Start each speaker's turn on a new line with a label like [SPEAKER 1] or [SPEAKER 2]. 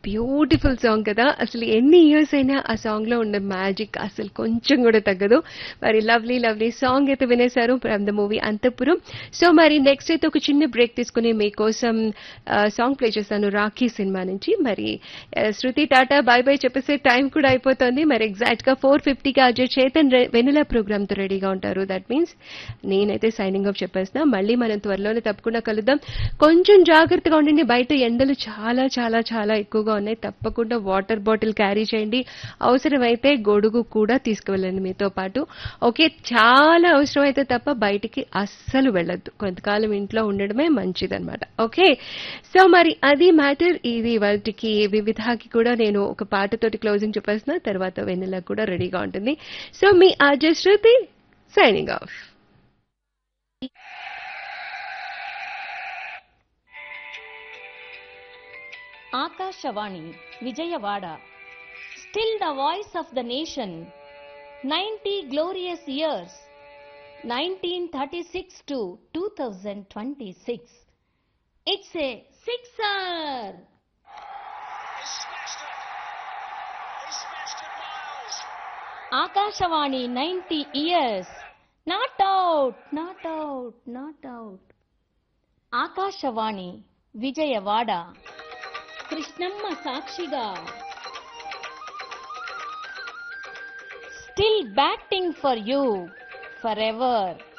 [SPEAKER 1] beautiful song కదా అసలు ఎన్ని ఇయర్స్ అయినా ఆ సాంగ్ లో ఉన్న మ్యాజిక్ అసలు కొంచెం కూడా తగ్గదు మరి లవ్లీ లవ్లీ సాంగ్ అయితే వినేశారు from the movie Anthapuram so మరి నెక్స్ట్ అయితే ఒక చిన్న బ్రేక్ తీసుకుని మీకోసం సాంగ్ ప్లే చేస్తాను రాఖీ సినిమా నుంచి మరి ఆ, శృతి టాటా బాయ్ బాయ్ చెప్పేసే టైం కూడా అయిపోతుంది మరి ఎగ్జాక్ట్ గా ఫోర్ ఫిఫ్టీకి అజయ్ చేతన్ రె- వెనుల ప్రోగ్రామ్ తో రెడీగా ఉంటారు దట్ మీన్స్ నేనైతే సైనింగ్ ఆఫ్ చెప్పేస్తున్నా మళ్ళీ మనం త్వరలోనే తప్పకుండా కలుద్దాం కొంచెం జాగ్రత్తగా ఉండండి బయట ఎండలు చాలా చాలా చాలా ఎక్కువగా ఉన్నాయి తప్పకుండా వాటర్ బాటిల్ క్యారీ చేయండి అవసరమైతే గొడుగు కూడా తీసుకువెళ్ళండి మీతో పాటు ఓకే చాలా అవసరం అయితే తప్ప బయటికి అస్సలు వెళ్ళొద్దు కొంతకాలం ఇంట్లో ఉండడమే మంచిదన్నమాట ఓకే సో మరి అది మ్యాటర్ ఇది వాటికి వివిధాకి కూడా నేను ఒక పాటతోటి క్లోజింగ్ చెప్పేస్తున్నా తర్వాత వెన్నెల కూడా రెడీగా ఉంటుంది సో మీ RJ Shruti signing off
[SPEAKER 2] Akashvani Vijayawada still the voice of the nation ninety glorious years nineteen thirty six to two thousand twenty six it's a sixer Akashvani ninety years not out not out not out Akashvani Vijayawada Krishnamma సాక్షిగా still batting for you for ever